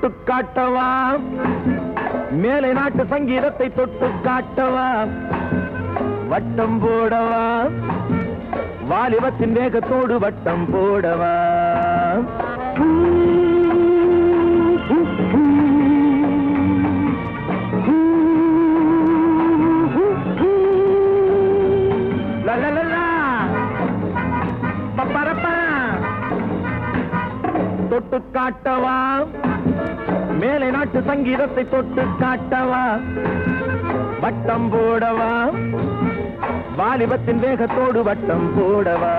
காட்டவா மேலை நாட்டு சங்கீதத்தை தொட்டு காட்டவா வட்டம் போடவா வாலிபத்தின் வேகத்தோடு வட்டம் போடவா லலலலா. பப்பரப்பா. தொட்டு காட்டவா மேலை நாட்டு சங்கீதத்தை தொட்டு காட்டவா வட்டம் போடவா வாலிபத்தின் வேகத்தோடு வட்டம் போடவா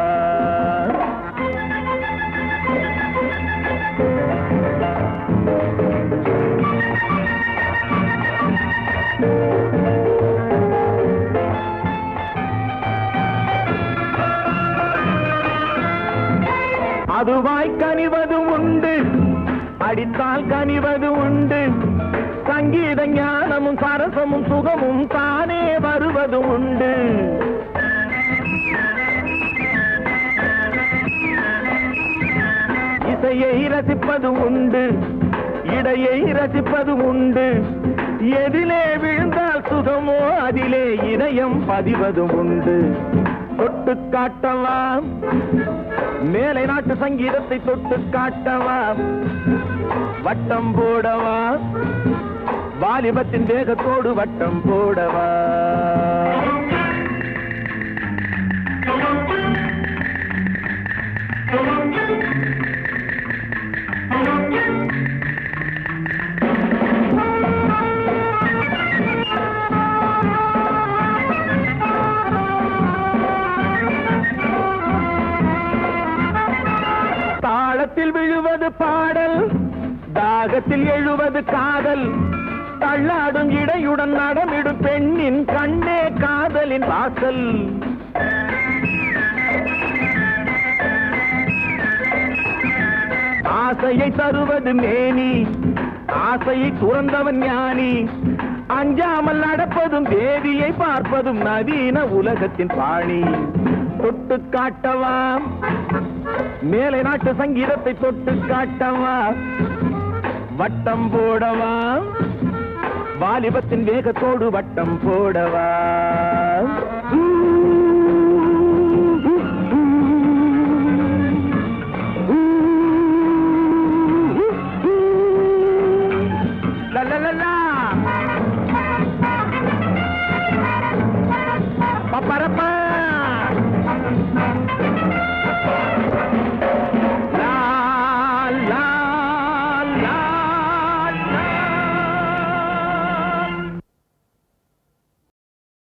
அதுவாய் கனிவது உண்டு அடித்தால் கனிவது உண்டு சங்கீத ஞானமும் சரசமும் சுகமும் தானே வருவது உண்டு இசையை ரசிப்பது உண்டு இடையை ரசிப்பது உண்டு எதிலே விழுந்தால் சுகமோ அதிலே இதயம் பதிவதும் உண்டு தொட்டு காட்டவா மேலை நாட்டு சங்கீதத்தை தொட்டு காட்டவா வட்டம் போடவா வாலிபத்தின் வேகத்தோடு வட்டம் போடவா தாளத்தில் விழுவது பாடல் தாகத்தில் எழுவது காதல் தள்ளாடும் இடையுடன் நடமிடும் பெண்ணின் கண்ணே காதலின் வாசல் ஆசையை தருவது மேனி ஆசையை துறந்தவன் ஞானி அஞ்சாமல் நடப்பதும் தேவியை பார்ப்பதும் நவீன உலகத்தின் பாணி தொட்டு காட்டவா மேலை நாட்டு சங்கீதத்தை தொட்டு காட்டவா வட்டம் போடவா வாலிபத்தின் வேகத்தோடு வட்டம் போடவா